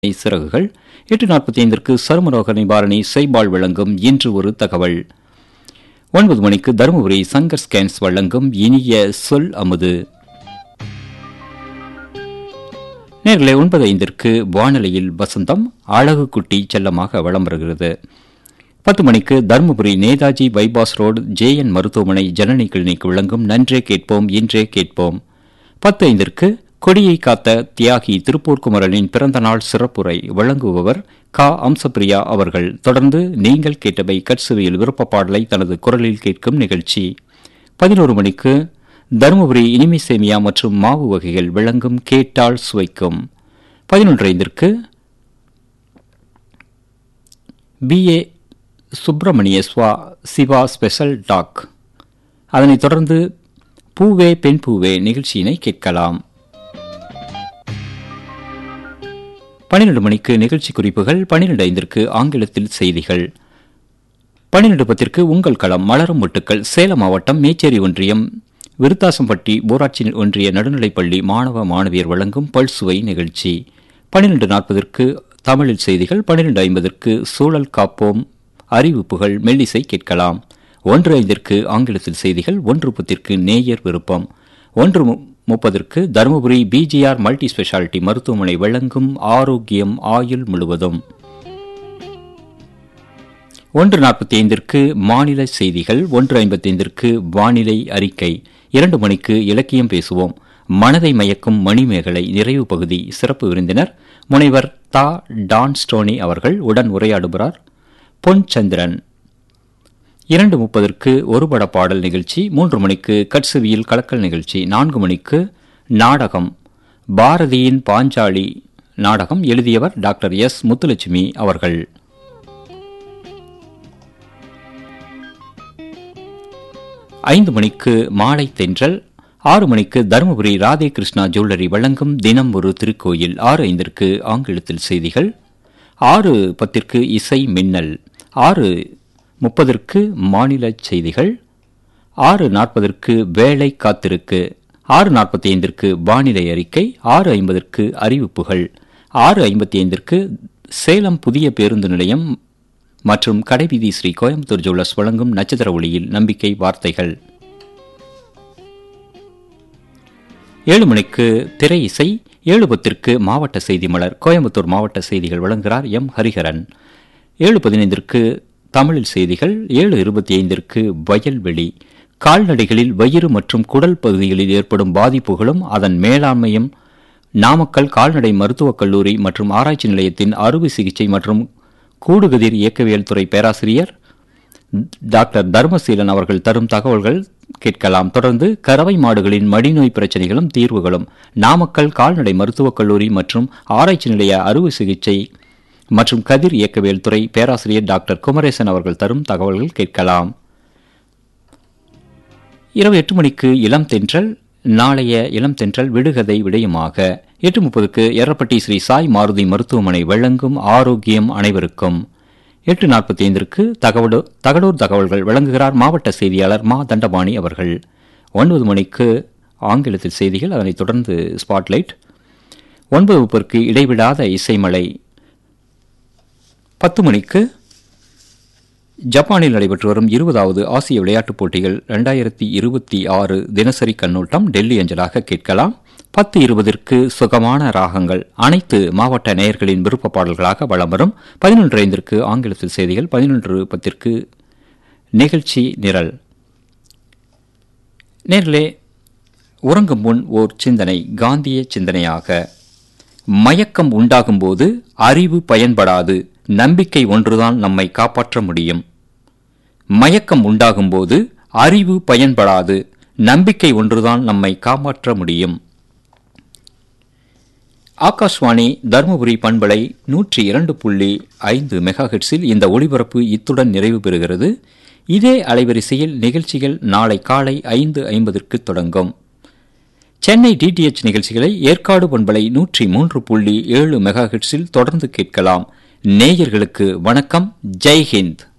சிறகுகள் எட்டு நாற்பத்தி ஐந்திற்கு சருமரோக நிவாரணி செய்பால் வழங்கும் இன்று ஒரு தகவல் ஒன்பது மணிக்கு தருமபுரி சங்கர் ஸ்கேன்ஸ் வழங்கும் இனிய சொல் அமுது நேர்களே ஒன்பது ஐந்திற்கு வானொலியில் வசந்தம் அழகு குட்டி செல்லமாக வலம் வருகிறது பத்து மணிக்கு Dharmapuri Netaji bypass road J N மருத்துவமனை ஜனனி கிளினிக் வழங்கும் நன்றே கேட்போம் இன்றே கேட்போம் பத்து ஐந்திற்கு கொடியை காத்த தியாகி திருப்பூர் குமரனின் பிறந்தநாள் சிறப்புரை வழங்குபவர் கா அம்சப்பிரியா அவர்கள் தொடர்ந்து நீங்கள் கேட்டவை கட்சுவையில் விருப்ப பாடலை தனது குரலில் கேட்கும் நிகழ்ச்சி பதினோரு மணிக்கு தருமபுரி இனிமை சேமியா மற்றும் மாவு வகைகள் விளங்கும் கேட்டால் சுவைக்கும் பதினொன்று ஐந்திற்கு பிஏ சுப்பிரமணிய ஸ்வா சிவா ஸ்பெஷல் டாக் அதனைத் தொடர்ந்து பூவே பெண் பூவே நிகழ்ச்சியினை கேட்கலாம் பனிரெண்டு மணிக்கு நிகழ்ச்சி குறிப்புகள் பனிரெண்டு ஐந்திற்கு ஆங்கிலத்தில் செய்திகள் பனிரெண்டு பத்திற்கு உங்கள் களம் மலரும் முட்டுக்கள் சேலம் மாவட்டம் மேச்சேரி ஒன்றியம் விருத்தாசம்பட்டி ஊராட்சி ஒன்றிய நடுநிலைப்பள்ளி மாணவ மாணவியர் வழங்கும் பல்சுவை நிகழ்ச்சி பனிரெண்டு நாற்பதற்கு தமிழில் செய்திகள் பனிரெண்டு ஐம்பதற்கு சூழல் காப்போம் அறிவிப்புகள் மெல்லிசை கேட்கலாம் ஒன்று ஐந்திற்கு ஆங்கிலத்தில் செய்திகள் ஒன்று பத்திற்கு நேயர் விருப்பம் ஒன்று முப்பதற்கு தருமபுரி பிஜிஆர் மல்டி ஸ்பெஷாலிட்டி மருத்துவமனை வழங்கும் ஆரோக்கியம் ஆயுள் முழுவதும் ஒன்று நாற்பத்தி ஐந்திற்கு மாநில செய்திகள் ஒன்று ஐம்பத்தி ஐந்திற்கு வானிலை அறிக்கை இரண்டு மணிக்கு இலக்கியம் பேசுவோம் மனதை மயக்கும் மணிமேகலை நிறைவு பகுதி சிறப்பு விருந்தினர் முனைவர் தா டான் ஸ்டோனி அவர்கள் உடன் உரையாடுகிறார் பொன் சந்திரன் இரண்டு முப்பதற்கு ஒரு பட பாடல் நிகழ்ச்சி மூன்று மணிக்கு கட்சுவியில் கலக்கல் நிகழ்ச்சி நான்கு மணிக்கு நாடகம் பாரதியின் பாஞ்சாலி நாடகம் எழுதியவர் டாக்டர் எஸ் முத்துலட்சுமி அவர்கள் ஐந்து மணிக்கு மாலை தென்றல் ஆறு மணிக்கு தருமபுரி ராதே கிருஷ்ணா ஜுவல்லரி வழங்கும் தினம் ஒரு திருக்கோயில் ஆறு ஐந்திற்கு ஆங்கிலத்தில் செய்திகள் ஆறு பத்திற்கு இசை மின்னல் ஆறு முப்பதற்கு மாநில செய்திகள் ஆறு நாற்பதற்கு வேலை காத்திருக்கு ஆறு நாற்பத்தி ஐந்திற்கு வானிலை அறிக்கை ஆறு ஐம்பதற்கு அறிவிப்புகள் ஆறு ஐம்பத்தி ஐந்திற்கு சேலம் புதிய பேருந்து நிலையம் மற்றும் கடைவீதி ஸ்ரீ கோயம்புத்தூர் ஜுவல்லர்ஸ் வழங்கும் நட்சத்திர ஒளியில் நம்பிக்கை வார்த்தைகள் ஏழு மணிக்கு திரை இசை ஏழு பத்திற்கு மாவட்ட செய்தி மலர் கோயம்புத்தூர் மாவட்ட செய்திகள் வழங்குகிறார் எம் ஹரிஹரன் ஏழு பதினைந்திற்கு தமிழில் செய்திகள் ஏழு இருபத்தி ஐந்திற்கு வயல்வெளி கால்நடைகளில் வயிறு மற்றும் குடல் பகுதிகளில் ஏற்படும் பாதிப்புகளும் அதன் மேலாண்மையும் நாமக்கல் கால்நடை மருத்துவக் கல்லூரி மற்றும் ஆராய்ச்சி நிலையத்தின் அறுவை சிகிச்சை மற்றும் கூடுகதிர் இயக்கவியல் துறை பேராசிரியர் டாக்டர் தர்மசீலன் அவர்கள் தரும் தகவல்கள் கேட்கலாம் தொடர்ந்து கறவை மாடுகளின் மடிநோய் பிரச்சனைகளும் தீர்வுகளும் நாமக்கல் கால்நடை மருத்துவக் கல்லூரி மற்றும் ஆராய்ச்சி நிலைய அறுவை சிகிச்சை மற்றும் கதிர் இயக்கவியல் துறை பேராசிரியர் டாக்டர் குமரேசன் அவர்கள் தரும் தகவல்கள் கேட்கலாம் இரவு எட்டு மணிக்கு இளம் தென்றல் நாளைய இளம் தென்றல் விடுகதை விடயமாக எட்டு முப்பதுக்கு எரப்பட்டி ஸ்ரீ சாய் மாருதி மருத்துவமனை வழங்கும் ஆரோக்கியம் அனைவருக்கும் எட்டு நாற்பத்தி ஐந்திற்கு தகவடு தகடூர் தகவல்கள் வழங்குகிறார் மாவட்ட செய்தியாளர் மா தண்டபாணி அவர்கள் ஒன்பது மணிக்கு ஆங்கிலத்தில் செய்திகள் அதனைத் தொடர்ந்து ஸ்பாட்லைட் ஒன்பது முப்பதுக்கு இடைவிடாத இசைமலை பத்து மணிக்கு ஜப்பானில் நடைபெற்று வரும் இருபதாவது ஆசிய விளையாட்டுப் போட்டிகள் இரண்டாயிரத்தி இருபத்தி ஆறு தினசரி கண்ணோட்டம் டெல்லி அஞ்சலாக கேட்கலாம் பத்து இருபதற்கு சுகமான ராகங்கள் அனைத்து மாவட்ட நேயர்களின் விருப்ப பாடல்களாக வளம் வரும் பதினொன்று ஐந்திற்கு ஆங்கிலத்தில் செய்திகள் பதினொன்று பத்திற்கு நிகழ்ச்சி நிரல் நேர்களே உறங்கும் முன் ஓர் சிந்தனை காந்திய சிந்தனையாக மயக்கம் உண்டாகும்போது அறிவு பயன்படாது நம்பிக்கை ஒன்றுதான் நம்மை காப்பாற்ற முடியும் மயக்கம் உண்டாகும்போது அறிவு பயன்படாது நம்பிக்கை ஒன்றுதான் நம்மை காப்பாற்ற முடியும் ஆகாஷ்வாணி தருமபுரி பண்பலை நூற்றி இரண்டு புள்ளி ஐந்து மெகாஹெட்ஸில் இந்த ஒளிபரப்பு இத்துடன் நிறைவு பெறுகிறது இதே அலைவரிசையில் நிகழ்ச்சிகள் நாளை காலை ஐந்து ஐம்பதற்கு தொடங்கும் சென்னை டிடிஎச் நிகழ்ச்சிகளை ஏற்காடு பண்பலை நூற்றி மூன்று புள்ளி ஏழு மெகாஹெட்ஸில் தொடர்ந்து கேட்கலாம் நேயர்களுக்கு வணக்கம் ஜெய்ஹிந்த்